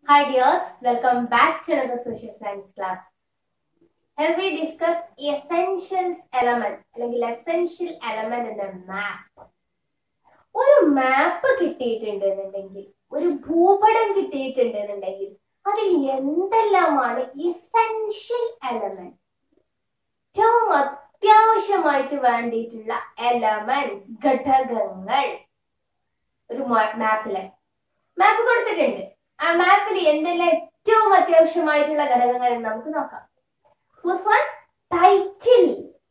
Hi dears, welcome back to another social science class. Here we discuss essentials element അല്ലെങ്കിൽ essential element in a map. ഒരു മാപ്പ് കിട്ടിയിട്ടുണ്ടെന്നുണ്ടെങ്കിൽ ഒരു ഭൂപടം കിട്ടിയിട്ടുണ്ടെന്നുണ്ടെങ്കിൽ അതിൽ എന്തെല്ലാമാണ് essential element ഏറ്റവും അത്യാവശ്യമായിട്ട് വേണ്ടിയിട്ടുള്ള എലമെന്റ് ഘടകങ്ങൾ ഒരു മാപ്പില് മാപ്പ് കൊടുത്തിട്ടുണ്ട് ആ മാപ്പിൽ എന്തെല്ലാം ഏറ്റവും അത്യാവശ്യമായിട്ടുള്ള ഘടകങ്ങൾ എന്ന് നമുക്ക് നോക്കാം ഫസ്റ്റ് വൺ ടൈറ്റിൽ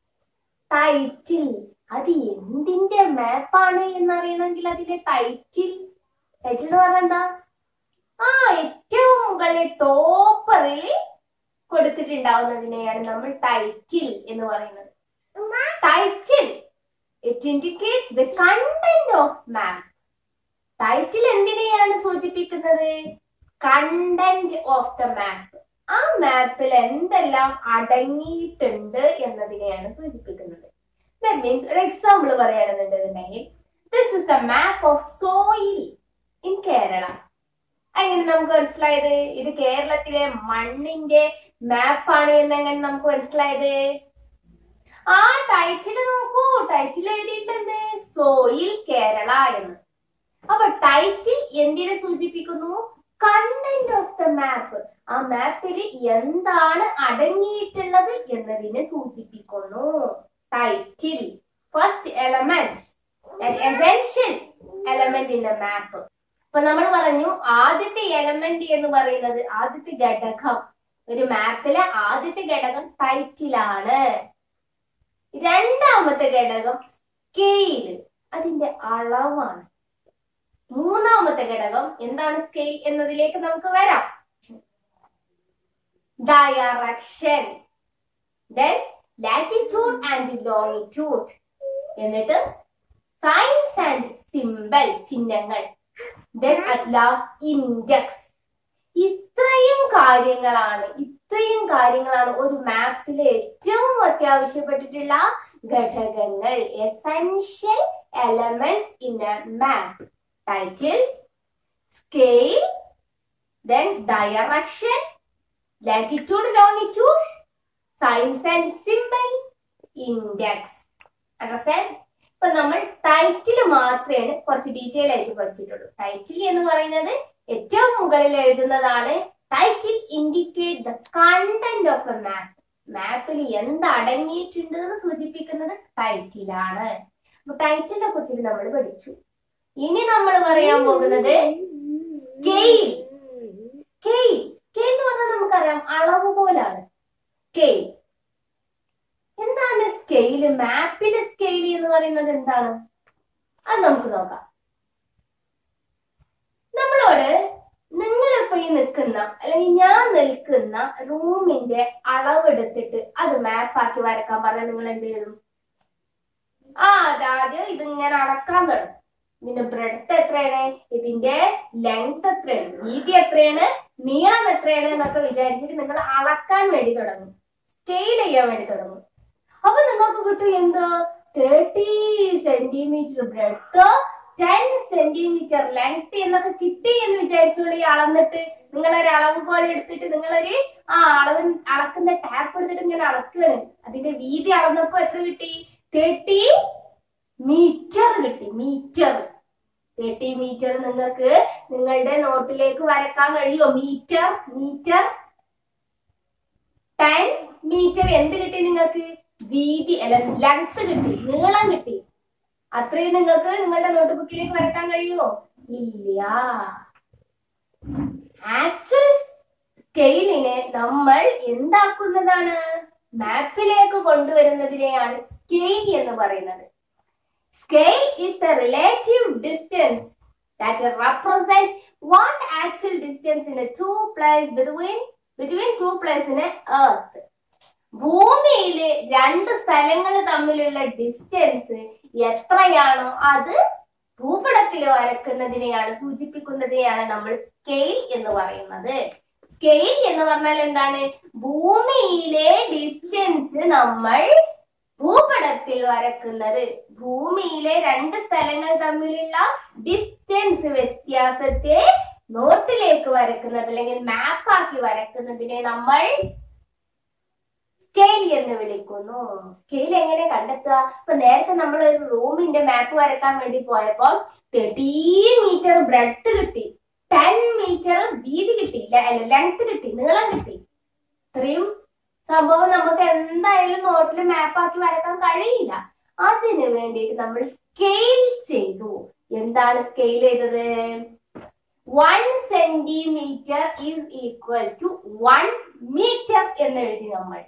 ടൈറ്റിൽ അത് എന്തിന്റെ മാപ്പാണ് എന്നറിയണമെങ്കിൽ അതിലെ ടൈറ്റിൽ ടൈറ്റിൽ എന്ന് പറഞ്ഞാൽ എന്താ ആ ഏറ്റവും മുകളിൽ ടോപ്പറിൽ കൊടുത്തിട്ടുണ്ടാവുന്നതിനെയാണ് നമ്മൾ ടൈറ്റിൽ എന്ന് പറയുന്നത് title it indicates the content of map title എന്തിനെയാണ് സൂചിപ്പിക്കുന്നത് കണ്ടന്റ് ഓഫ് ദ മാപ്പ് ആ മാപ്പിൽ എന്തെല്ലാം അടങ്ങിയിട്ടുണ്ട് എന്നതിനെയാണ് സൂചിപ്പിക്കുന്നത് ദാറ്റ് മീൻസ് ഒരു എക്സാമ്പിൾ പറയുകയാണെന്നുണ്ടെന്നുണ്ടെങ്കിൽ this is the map of soil in Kerala എങ്ങനെ നമുക്ക് മനസ്സിലായത് ഇത് കേരളത്തിലെ മണ്ണിന്റെ മാപ്പാണ് എന്നെങ്ങനെ നമുക്ക് മനസ്സിലായത് ആ ടൈറ്റിൽ നോക്കൂ ടൈറ്റിൽ എഴുതിയിട്ടുണ്ട് സോയിൽ കേരള എന്ന് അപ്പൊ ടൈറ്റിൽ എന്തിനെ സൂചിപ്പിക്കുന്നു കണ്ടന്റ് ഓഫ് ദ മാപ്പ് ആ മാപ്പിൽ എന്താണ് അടങ്ങിയിട്ടുള്ളത് എന്നതിനെ സൂചിപ്പിക്കുന്നു title first element essential element in a map അപ്പൊ നമ്മൾ പറഞ്ഞു ആദ്യത്തെ എലമെന്റ് എന്ന് പറയുന്നത് ആദ്യത്തെ ഘടകം ഒരു മാപ്പിലെ ആദ്യത്തെ ഘടകം ടൈറ്റിലാണ് രണ്ടാമത്തെ ഘടകം സ്കെയിൽ അതിന്റെ അളവാണ് മൂന്നാമത്തെ ഘടകം എന്താണ് സ്കെയിൽ എന്നതിലേക്ക് നമുക്ക് വരാം direction then latitude and longitude എന്നിട്ട് സൈൻസ് ആൻഡ് സിമ്പൽ ചിഹ്നങ്ങൾ ദെൻ അറ്റ് ലാസ്റ്റ് ഇൻഡെക്സ് ഇത്രയും കാര്യങ്ങളാണ് ഇത്രയും കാര്യങ്ങളാണ് ഒരു മാപ്പിലെ ഏറ്റവും അത്യാവശ്യപ്പെട്ടിട്ടുള്ള ഘടകങ്ങൾ essential elements in a map title, scale, then direction, latitude, longitude, signs and symbol, index. Understand? ഇപ്പൊ നമ്മൾ ടൈറ്റിൽ മാത്രമേ കുറച്ച് ഡീറ്റെയിൽ ആയിട്ട് പഠിച്ചിട്ടുള്ളൂ ടൈറ്റിൽ എന്ന് പറയുന്നത് ഏറ്റവും മുകളിൽ എഴുതുന്നതാണ് title indicate the content of a map മാപ്പിൽ എന്ത് അടങ്ങിയിട്ടുണ്ട് എന്ന് സൂചിപ്പിക്കുന്നത് ടൈറ്റിലാണ് അപ്പൊ ടൈറ്റിലിനെ കുറിച്ചിട്ട് നമ്മൾ പഠിച്ചു ഇനി നമ്മൾ പറയാൻ പോകുന്നത് സ്കെയിൽ സ്കെയിൽ സ്കെയിൽ എന്ന് പറഞ്ഞാൽ നമുക്കറിയാം അളവ് പോലാണ് സ്കെയിൽ എന്താണ് സ്കെയില് മാപ്പിലെ സ്കെയിൽ എന്ന് പറയുന്നത് എന്താണ് അത് നമുക്ക് നോക്കാം നമ്മളോട് നിങ്ങളിപ്പോ ഈ നിൽക്കുന്ന അല്ലെങ്കിൽ ഞാൻ നിൽക്കുന്ന റൂമിന്റെ അളവെടുത്തിട്ട് അത് മാപ്പാക്കി വരക്കാൻ പറഞ്ഞാൽ നിങ്ങൾ എന്ത് ചെയ്യും ആ അതാദ്യം ഇതിങ്ങനെ അളക്കാൻ തുടങ്ങും ഇതിന്റെ ബ്രെഡ്ത്ത് എത്രയാണ് ഇതിന്റെ ലെങ്ത് എത്രയാണ് വീതി എത്രയാണ് നീളം എത്രയാണ് എന്നൊക്കെ വിചാരിച്ചിട്ട് നിങ്ങൾ അളക്കാൻ വേണ്ടി തുടങ്ങും സ്കെയിൽ ചെയ്യാൻ വേണ്ടി തുടങ്ങും അപ്പൊ നിങ്ങൾക്ക് കിട്ടും എന്തോ thirty centimeter breadth ten centimeter length എന്നൊക്കെ കിട്ടി എന്ന് വിചാരിച്ചോളി അളന്നിട്ട് നിങ്ങളൊരു അളവ് പോലെ എടുത്തിട്ട് നിങ്ങളൊരു ആ അളവ് അളക്കുന്ന ടാപ്പ് എടുത്തിട്ട് ഇങ്ങനെ അളക്കുകയാണ് അതിന്റെ വീതി അളന്നപ്പോ എത്ര കിട്ടി തേർട്ടി മീറ്റർ കിട്ടി മീറ്റർ തേർട്ടി മീറ്റർ നിങ്ങൾക്ക് നിങ്ങളുടെ നോട്ടിലേക്ക് വരക്കാൻ കഴിയുമോ മീറ്റർ മീറ്റർ ടെൻ മീറ്റർ എന്ത് കിട്ടി നിങ്ങൾക്ക് വീതി അല്ല ലെങ്ത് കിട്ടി നീളം കിട്ടി അത്രയും നിങ്ങൾക്ക് നിങ്ങളുടെ നോട്ട് ബുക്കിലേക്ക് വരക്കാൻ കഴിയുമോ ഇല്ല ആക്ച്വൽ സ്കെയിലിനെ നമ്മൾ എന്താക്കുന്നതാണ് മാപ്പിലേക്ക് കൊണ്ടുവരുന്നതിനെയാണ് സ്കെയിൽ എന്ന് പറയുന്നത് Scale is the relative distance that represents what actual distance in a two place between between two places in a earth. ഭൂമിയില് രണ്ട് സ്ഥലങ്ങൾ തമ്മിലുള്ള ഡിസ്റ്റൻസ് എത്രയാണോ അത് ഭൂപടത്തിൽ വരക്കുന്നതിനെയാണ് സൂചിപ്പിക്കുന്നതിനെയാണ് നമ്മൾ സ്കെയിൽ എന്ന് പറയുന്നത് സ്കെയിൽ എന്ന് പറഞ്ഞാൽ എന്താണ് ഭൂമിയിലെ ഡിസ്റ്റൻസ് നമ്മൾ ഭൂപടത്തിൽ വരക്കുന്നത് ഭൂമിയിലെ രണ്ട് സ്ഥലങ്ങൾ തമ്മിലുള്ള ഡിസ്റ്റൻസ് വ്യത്യാസത്തെ നോട്ടിലേക്ക് വരക്കുന്നത് അല്ലെങ്കിൽ മാപ്പാക്കി വരക്കുന്നതിനെ നമ്മൾ സ്കെയിൽ എന്ന് വിളിക്കുന്നു സ്കെയിൽ എങ്ങനെ കണ്ടെത്തുക ഇപ്പൊ നേരത്തെ നമ്മൾ ഒരു റൂമിന്റെ മാപ്പ് വരക്കാൻ വേണ്ടി പോയപ്പോ തേർട്ടീൻ മീറ്റർ ബ്രെഡ് കിട്ടി ടെൻ മീറ്റർ വീതി കിട്ടി ലെങ്ത് കിട്ടി നീളം കിട്ടി ഇത്രയും സംഭവം നമുക്ക് എന്തായാലും നോട്ടിൽ മാപ്പാക്കി വരക്കാൻ കഴിയില്ല അതിന് വേണ്ടിയിട്ട് നമ്മൾ സ്കെയിൽ ചെയ്തു എന്താണ് സ്കെയിൽ ചെയ്തത് one centimeter is equal to one meter എന്ന് എഴുതി നമ്മൾ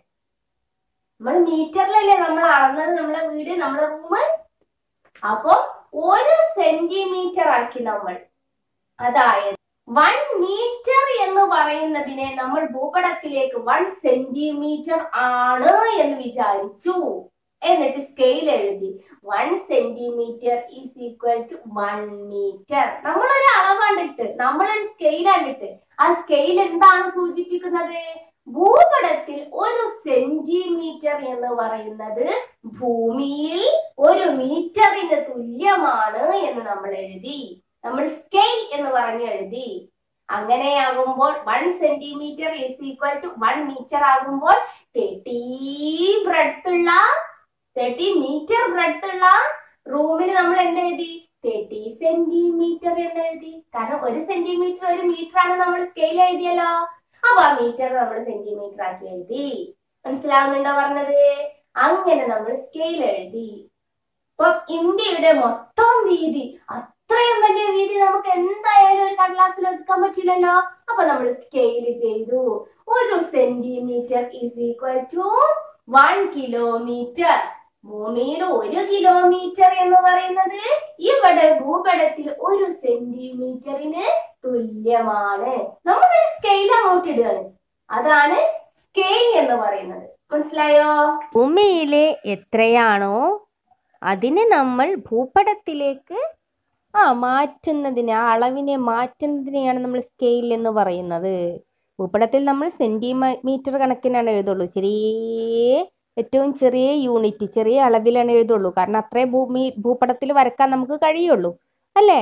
നമ്മൾ മീറ്ററിലല്ലേ നമ്മൾ അളന്നത് നമ്മളെ വീട് നമ്മളെ റൂം അപ്പൊ ഒരു സെന്റിമീറ്റർ ആക്കി നമ്മൾ അതായത് വൺ മീറ്റർ എന്ന് പറയുന്നതിനെ നമ്മൾ ഭൂപടത്തിലേക്ക് വൺ സെന്റിമീറ്റർ ആണ് എന്ന് വിചാരിച്ചു എന്നിട്ട് സ്കെയിൽ എഴുതി one centimeter is equal to one meter നമ്മളൊരു അളവാണ്ടിട്ട് നമ്മളൊരു സ്കെയിൽ കണ്ടിട്ട് ആ സ്കെയിൽ എന്താണ് സൂചിപ്പിക്കുന്നത് ഭൂപടത്തിൽ ഒരു സെന്റിമീറ്റർ എന്ന് പറയുന്നത് ഭൂമിയിൽ ഒരു മീറ്ററിന് തുല്യമാണ് എന്ന് നമ്മൾ എഴുതി നമ്മൾ സ്കെയിൽ എന്ന് പറഞ്ഞ് എഴുതി അങ്ങനെയാകുമ്പോൾ one centimeter is equal to one meter ആകുമ്പോൾ തേർട്ടി ബ്രെഡുള്ള തേർട്ടി മീറ്റർ ബ്രെഡുള്ള റൂമിന് നമ്മൾ എന്ത് എഴുതി തേർട്ടി സെന്റിമീറ്റർ എന്ന് എഴുതി കാരണം ഒരു സെന്റിമീറ്റർ ഒരു മീറ്റർ ആണ് നമ്മൾ സ്കെയിൽ എഴുതിയല്ലോ അപ്പൊ ആ മീറ്റർ നമ്മൾ സെന്റിമീറ്റർ ആക്കി എഴുതി മനസ്സിലാവുന്നുണ്ടോ പറഞ്ഞത് അങ്ങനെ നമ്മൾ സ്കെയിൽ എഴുതി അപ്പൊ ഇന്ത്യയുടെ മൊത്തം വീതി അത്രയും വലിയ വീതി നമുക്ക് എന്തായാലും ഒരു കടലാസിൽ ഒതുക്കാൻ പറ്റില്ലല്ലോ അപ്പൊ നമ്മൾ സ്കെയിൽ ചെയ്തു ഒരു centimeter is equal to one kilometer ഭൂമിയിൽ ഒരു കിലോമീറ്റർ എന്ന് പറയുന്നത് ഇവിടെ ഭൂപടത്തിൽ ഒരു സെന്റിമീറ്ററിന് തുല്യമാണ് നമ്മൾ സ്കെയിൽ അങ്ങോട്ട് ഇടുകയാണ് അതാണ് സ്കെയിൽ എന്ന് പറയുന്നത് മനസ്സിലായോ ഭൂമിയിലെ എത്രയാണോ അതിനെ നമ്മൾ ഭൂപടത്തിലേക്ക് ആ മാറ്റുന്നതിനെ ആ അളവിനെ മാറ്റുന്നതിനെയാണ് നമ്മൾ സ്കെയിൽ എന്ന് പറയുന്നത് ഭൂപടത്തിൽ നമ്മൾ സെന്റിമീറ്റർ കണക്കിനാണ് എഴുതുള്ളൂ ചെറിയ ഏറ്റവും ചെറിയ യൂണിറ്റ് ചെറിയ അളവിലാണ് എഴുതുള്ളൂ കാരണം അത്രേ ഭൂമി ഭൂപടത്തിൽ വരക്കാൻ നമുക്ക് കഴിയുള്ളൂ അല്ലേ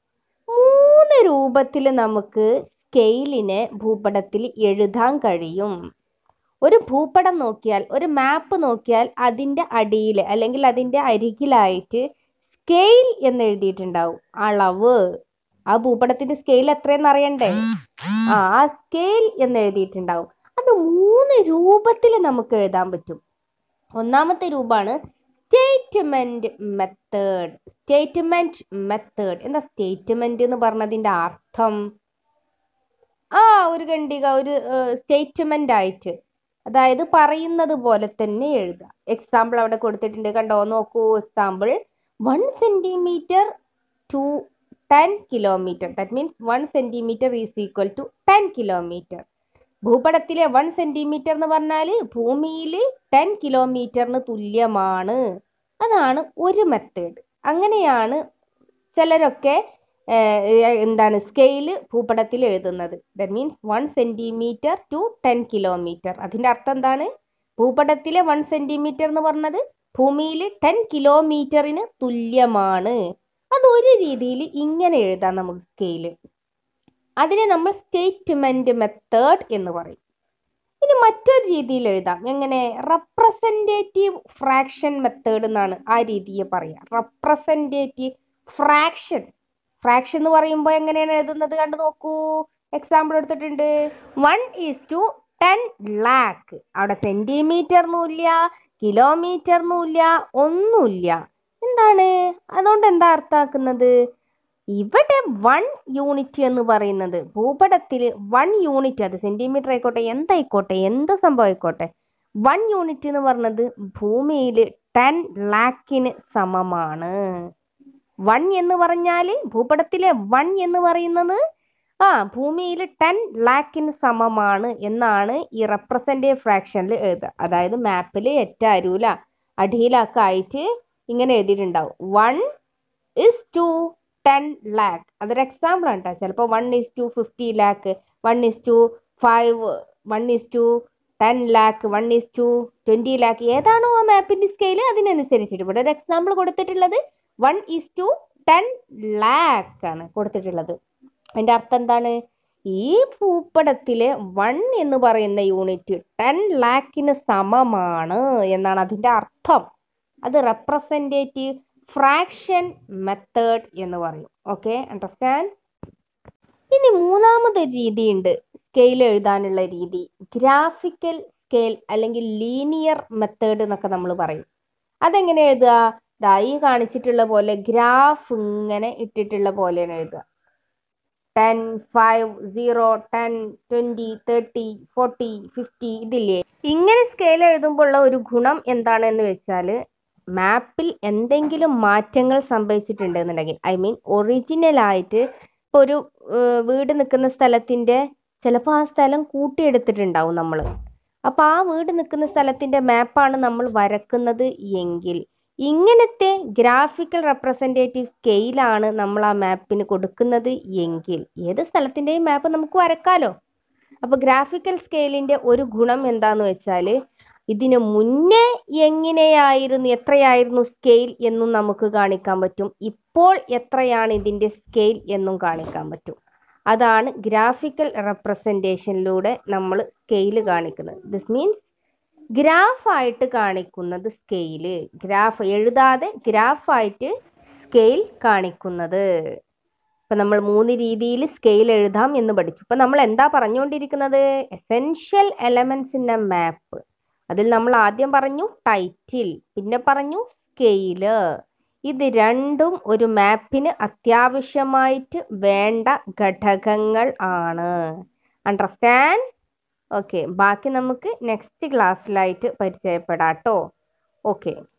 മൂന്ന് രൂപത്തിൽ നമുക്ക് സ്കെയിലിനെ ഭൂപടത്തിൽ എഴുതാൻ കഴിയും ഒരു ഭൂപടം നോക്കിയാൽ ഒരു മാപ്പ് നോക്കിയാൽ അതിൻ്റെ അടിയിൽ അല്ലെങ്കിൽ അതിൻ്റെ അരികിലായിട്ട് സ്കെയിൽ എന്ന് എഴുതിയിട്ടുണ്ടാവും അളവ് ആ ഭൂപടത്തിന്റെ സ്കെയിൽ എത്രയെന്ന് അറിയണ്ടേ ആ ആ സ്കെയിൽ എന്ന് എഴുതിയിട്ടുണ്ടാവും അത് മൂന്ന് രൂപത്തിൽ നമുക്ക് എഴുതാൻ പറ്റും ഒന്നാമത്തെ രൂപമാണ് സ്റ്റേറ്റ്മെന്റ് മെത്തേഡ് സ്റ്റേറ്റ്മെന്റ് മെത്തേഡ് എന്താ സ്റ്റേറ്റ്മെന്റ് എന്ന് പറഞ്ഞതിന്റെ അർത്ഥം ആ ഒരു ഖണ്ഡിക ഒരു സ്റ്റേറ്റ്മെന്റ് ആയിട്ട് അതായത് പറയുന്നത് പോലെ തന്നെ എഴുതുക എക്സാമ്പിൾ അവിടെ കൊടുത്തിട്ടുണ്ട് കണ്ടോ നോക്കൂ example one centimeter to ten kilometer that means one centimeter is equal to ten kilometer ഭൂപടത്തിലെ വൺ സെന്റിമീറ്റർ എന്ന് പറഞ്ഞാൽ ഭൂമിയിൽ ടെൻ കിലോമീറ്ററിന് തുല്യമാണ് അതാണ് ഒരു മെത്തേഡ് അങ്ങനെയാണ് ചിലരൊക്കെ ഏഹ്, എന്താണ് സ്കെയിൽ ഭൂപടത്തിൽ എഴുതുന്നത് that means one centimeter to ten kilometer അതിൻ്റെ അർത്ഥം എന്താണ് ഭൂപടത്തിലെ വൺ സെന്റിമീറ്റർ എന്ന് പറഞ്ഞത് ഭൂമിയിൽ ടെൻ കിലോമീറ്ററിന് തുല്യമാണ് അത് ഒരു രീതിയിൽ ഇങ്ങനെ എഴുതാം നമുക്ക് സ്കെയില് അതിനെ നമ്മൾ സ്റ്റേറ്റ്മെന്റ് മെത്തേഡ് എന്ന് പറയും ഇനി മറ്റൊരു രീതിയിൽ എഴുതാം എങ്ങനെ റെപ്രസെൻറ്റേറ്റീവ് ഫ്രാക്ഷൻ മെത്തേഡ് എന്നാണ് ആ രീതിയെ പറയുക റെപ്രസെൻറ്റേറ്റീവ് ഫ്രാക്ഷൻ ഫ്രാക്ഷൻ എന്ന് പറയുമ്പോൾ എങ്ങനെയാണ് എഴുതുന്നത് കണ്ടു നോക്കൂ എക്സാമ്പിൾ എടുത്തിട്ടുണ്ട് one is to ten lakh അവിടെ സെൻറ്റിമീറ്റർ ഇല്ല കിലോമീറ്റർ ഇല്ല ഒന്നുമില്ല എന്താണ് അതുകൊണ്ട് എന്താ അർത്ഥാക്കുന്നത് ഇവിടെ വൺ യൂണിറ്റ് എന്ന് പറയുന്നത് ഭൂപടത്തിൽ വൺ യൂണിറ്റ് അത് സെന്റിമീറ്റർ ആയിക്കോട്ടെ എന്തായിക്കോട്ടെ എന്ത് സംഭവം ആയിക്കോട്ടെ വൺ യൂണിറ്റ് എന്ന് പറഞ്ഞത് ഭൂമിയിൽ ടെൻ ലാക്കിന് സമമാണ് വൺ എന്ന് പറഞ്ഞാൽ ഭൂപടത്തിലെ വൺ എന്ന് പറയുന്നത് ആ ഭൂമിയിൽ ടെൻ ലാക്കിന് സമമാണ് എന്നാണ് ഈ റെപ്രസെൻറ്റേറ്റീവ് ഫ്രാക്ഷനിൽ എഴുതുക അതായത് മാപ്പിൽ ഏറ്റരൂല അടിയിലൊക്കെ ആയിട്ട് ഇങ്ങനെ എഴുതിയിട്ടുണ്ടാവും one is to ten lakh അതൊരു എക്സാമ്പിൾ ആണ് കേട്ടോ ചിലപ്പോൾ one is to fifty lakh one is to five one is to ten lakh one is to twenty lakh ഏതാണോ ആ മാപ്പിൻ്റെ സ്കെയിൽ അതിനനുസരിച്ചിട്ട് ഇവിടെ ഒരു എക്സാമ്പിൾ കൊടുത്തിട്ടുള്ളത് one is to ten lakh ആണ് കൊടുത്തിട്ടുള്ളത് അതിൻ്റെ അർത്ഥം എന്താണ് ഈ ഭൂപടത്തിലെ വൺ എന്ന് പറയുന്ന യൂണിറ്റ് ടെൻ ലാക്കിന് സമമാണ് എന്നാണ് അതിൻ്റെ അർത്ഥം അത് റെപ്രസെൻറ്റേറ്റീവ് ഫ്രാക്ഷൻ മെത്തേഡ് എന്ന് പറയും ഓക്കെ അണ്ടർസ്റ്റാൻഡ് ഇനി മൂന്നാമതൊരു രീതിയുണ്ട് സ്കെയിൽ എഴുതാനുള്ള രീതി ഗ്രാഫിക്കൽ സ്കെയിൽ അല്ലെങ്കിൽ ലീനിയർ മെത്തേഡ് എന്നൊക്കെ നമ്മൾ പറയും അതെങ്ങനെ എഴുതുക ദാ ഈ കാണിച്ചിട്ടുള്ള പോലെ ഗ്രാഫ് ഇങ്ങനെ ഇട്ടിട്ടുള്ള പോലെയാണ് എഴുതുക ten five zero ten twenty thirty forty fifty ഇതില്ലേ ഇങ്ങനെ സ്കെയിൽ എഴുതുമ്പോൾ ഉള്ള ഒരു ഗുണം എന്താണെന്ന് വെച്ചാൽ മാപ്പിൽ എന്തെങ്കിലും മാറ്റങ്ങൾ സംഭവിച്ചിട്ടുണ്ടെന്നുണ്ടെങ്കിൽ ഐ മീൻ ഒറിജിനലായിട്ട് ഇപ്പോൾ ഒരു ഏഹ്, വീട് നിൽക്കുന്ന സ്ഥലത്തിൻ്റെ ചിലപ്പോൾ ആ സ്ഥലം കൂട്ടിയെടുത്തിട്ടുണ്ടാവും നമ്മൾ അപ്പോൾ ആ വീട് നിൽക്കുന്ന സ്ഥലത്തിൻ്റെ മാപ്പാണ് നമ്മൾ വരക്കുന്നത് എങ്കിൽ ഇങ്ങനത്തെ ഗ്രാഫിക്കൽ റെപ്രസെൻറ്റേറ്റീവ് സ്കെയിലാണ് നമ്മൾ ആ മാപ്പിന് കൊടുക്കുന്നത് എങ്കിൽ ഏത് സ്ഥലത്തിൻ്റെയും മാപ്പ് നമുക്ക് വരക്കാലോ അപ്പോൾ ഗ്രാഫിക്കൽ സ്കെയിലിൻ്റെ ഒരു ഗുണം എന്താന്ന് വെച്ചാൽ ഇതിന് മുന്നേ എങ്ങനെയായിരുന്നു എത്രയായിരുന്നു സ്കെയിൽ എന്നും നമുക്ക് കാണിക്കാൻ പറ്റും ഇപ്പോൾ എത്രയാണ് ഇതിൻ്റെ സ്കെയിൽ എന്നും കാണിക്കാൻ പറ്റും അതാണ് ഗ്രാഫിക്കൽ റെപ്രസെൻറ്റേഷനിലൂടെ നമ്മൾ സ്കെയിൽ കാണിക്കുന്നത് ദിസ് മീൻസ് ഗ്രാഫായിട്ട് കാണിക്കുന്നത് സ്കെയില് ഗ്രാഫ് എഴുതാതെ ഗ്രാഫായിട്ട് സ്കെയിൽ കാണിക്കുന്നത് ഇപ്പം നമ്മൾ മൂന്ന് രീതിയിൽ സ്കെയിൽ എഴുതാം എന്ന് പഠിച്ചു ഇപ്പം നമ്മൾ എന്താ പറഞ്ഞുകൊണ്ടിരിക്കുന്നത് essential elements in a map അതിൽ നമ്മൾ ആദ്യം പറഞ്ഞു ടൈറ്റിൽ പിന്നെ പറഞ്ഞു സ്കെയില് ഇത് രണ്ടും ഒരു മാപ്പിന് അത്യാവശ്യമായിട്ട് വേണ്ട ഘടകങ്ങൾ ആണ് അണ്ടർസ്റ്റാൻഡ് ഓക്കെ ബാക്കി നമുക്ക് നെക്സ്റ്റ് ക്ലാസ്സിലായിട്ട് പരിചയപ്പെടാം കേട്ടോ ഓക്കെ